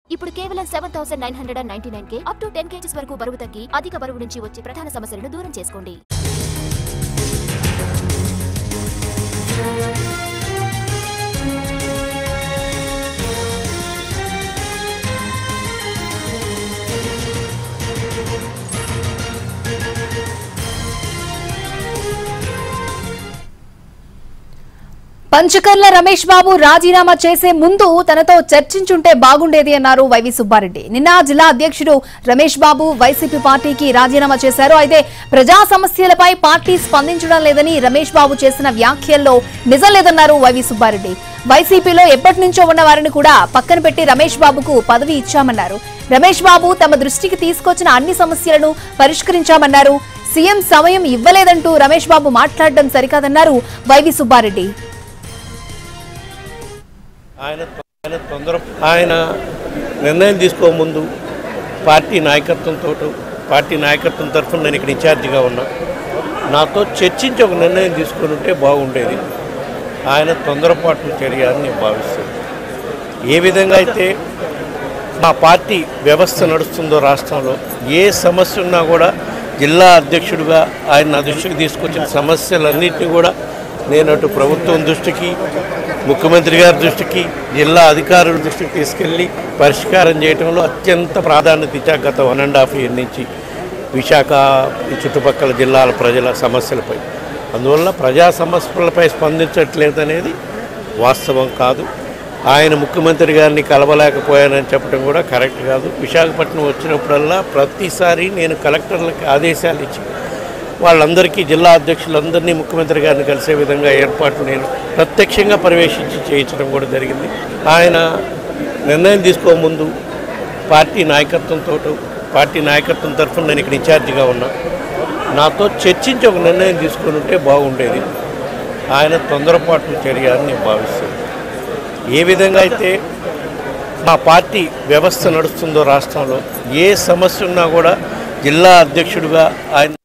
ఇప్పుడు కేవలం seven thousand nine hundred and ninety nine కే అప్ టు టెన్ కేజీస్ వరకు బరువు తగ్గి అధిక బరువు నుంచి వచ్చే ప్రధాన సమస్యలను దూరం చేసుకోండి పంచకర్ల రమేష్ బాబు రాజీనామా చేసే ముందు తనతో చర్చించుంటే బాగుండేది అన్నారు వైవి సుబ్బారెడ్డి నిన్న జిల్లా అధ్యక్షుడు రమేష్ బాబు వైసీపీ పార్టీకి రాజీనామా చేశారు అయితే ప్రజా సమస్యలపై పార్టీ స్పందించడం లేదని రమేష్ బాబు చేసిన వ్యాఖ్యల్లో నిజం లేదన్నారు వైవి సుబ్బారెడ్డి వైసీపీలో ఎప్పటి నుంచో ఉన్న వారిని కూడా పక్కన పెట్టి రమేష్ బాబుకు పదవి ఇచ్చామన్నారు రమేష్ బాబు తమ దృష్టికి తీసుకొచ్చిన అన్ని సమస్యలను పరిష్కరించామన్నారు సీఎం సమయం ఇవ్వలేదంటూ రమేష్ బాబు మాట్లాడడం సరికాదన్నారు వైవి సుబ్బారెడ్డి ఆయన ఆయన తొందర ఆయన నిర్ణయం తీసుకోముందు పార్టీ నాయకత్వంతో పార్టీ నాయకత్వం తరఫున నేను ఇక్కడ ఇన్ఛార్జిగా ఉన్నా నాతో చర్చించి ఒక నిర్ణయం తీసుకొని ఉంటే బాగుండేది ఆయన తొందరపాటు చర్య అని నేను భావిస్తాను ఏ విధంగా అయితే మా పార్టీ వ్యవస్థ నడుస్తుందో రాష్ట్రంలో ఏ సమస్య ఉన్నా కూడా జిల్లా అధ్యక్షుడిగా ఆయన నా దృష్టికి తీసుకొచ్చిన సమస్యలన్నింటినీ కూడా నేను అటు ప్రభుత్వం దృష్టికి ముఖ్యమంత్రి గారి దృష్టికి జిల్లా అధికారుల దృష్టికి తీసుకెళ్ళి పరిష్కారం చేయడంలో అత్యంత ప్రాధాన్యత ఇచ్చా గత వన్ అండ్ హాఫ్ ఇయర్ నుంచి విశాఖ ఈ చుట్టుపక్కల జిల్లాల ప్రజల సమస్యలపై అందువల్ల ప్రజా సమస్యలపై స్పందించట్లేదు అనేది వాస్తవం కాదు ఆయన ముఖ్యమంత్రి గారిని కలవలేకపోయానని చెప్పడం కూడా కరెక్ట్ కాదు విశాఖపట్నం వచ్చినప్పుడల్లా ప్రతిసారి నేను కలెక్టర్లకి ఆదేశాలు ఇచ్చి వాళ్ళందరికీ జిల్లా అధ్యక్షులందరినీ ముఖ్యమంత్రి గారిని కలిసే విధంగా ఏర్పాట్లు నేను ప్రత్యక్షంగా పర్యవేక్షించి చేయించడం కూడా జరిగింది ఆయన నిర్ణయం తీసుకోముందు పార్టీ నాయకత్వంతో పార్టీ నాయకత్వం తరఫున నేను ఇక్కడ ఇన్ఛార్జిగా ఉన్నా నాతో చర్చించి ఒక నిర్ణయం తీసుకొని ఉంటే బాగుండేది ఆయన తొందరపాటు చర్య అని నేను భావిస్తాను ఏ విధంగా అయితే మా పార్టీ వ్యవస్థ నడుస్తుందో రాష్ట్రంలో ఏ సమస్య ఉన్నా కూడా జిల్లా అధ్యక్షుడిగా ఆయన